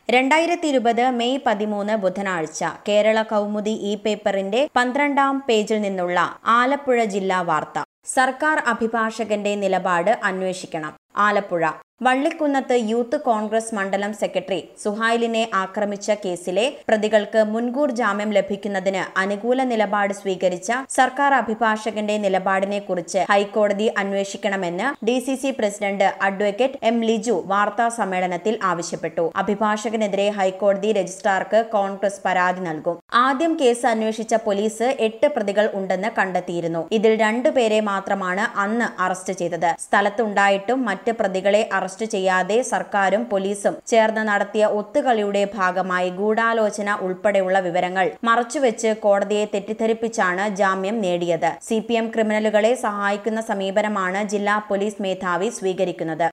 രണ്ടായിരത്തി ഇരുപത് മെയ് പതിമൂന്ന് ബുധനാഴ്ച കേരള കൗമുദി ഇ പേപ്പറിന്റെ പന്ത്രണ്ടാം പേജിൽ നിന്നുള്ള ആലപ്പുഴ ജില്ലാ വാർത്ത സർക്കാർ അഭിഭാഷകന്റെ നിലപാട് അന്വേഷിക്കണം ആലപ്പുഴ വള്ളിക്കുന്നത്ത് യൂത്ത് കോൺഗ്രസ് മണ്ഡലം സെക്രട്ടറി സുഹൈലിനെ ആക്രമിച്ച കേസിലെ പ്രതികൾക്ക് മുൻകൂർ ജാമ്യം ലഭിക്കുന്നതിന് അനുകൂല നിലപാട് സ്വീകരിച്ച സർക്കാർ അഭിഭാഷകന്റെ നിലപാടിനെ കുറിച്ച് ഹൈക്കോടതി അന്വേഷിക്കണമെന്ന് D C C president advocate M Liju വാർത്താ സമ്മേളനത്തിൽ ആവശ്യപ്പെട്ടു അഭിഭാഷകനെതിരെ ഹൈക്കോടതി രജിസ്ട്രാർക്ക് കോൺഗ്രസ് പരാതി നൽകും ആദ്യം കേസ് അന്വേഷിച്ച പോലീസ് എട്ട് പ്രതികൾ ഉണ്ടെന്ന് കണ്ടെത്തിയിരുന്നു ഇതിൽ രണ്ടുപേരെ മാത്രമാണ് അന്ന് അറസ്റ്റ് ചെയ്തത് സ്ഥലത്തുണ്ടായിട്ടും മറ്റ് പ്രതികളെ അറസ്റ്റ് ചെയ്യാതെ സർക്കാരും പോലീസും ചേർന്ന് നടത്തിയ ഒത്തുകളിയുടെ ഭാഗമായി ഗൂഢാലോചന ഉൾപ്പെടെയുള്ള വിവരങ്ങൾ മറച്ചുവെച്ച് കോടതിയെ തെറ്റിദ്ധരിപ്പിച്ചാണ് ജാമ്യം നേടിയത് സി ക്രിമിനലുകളെ സഹായിക്കുന്ന സമീപനമാണ് ജില്ലാ പോലീസ് മേധാവി സ്വീകരിക്കുന്നത്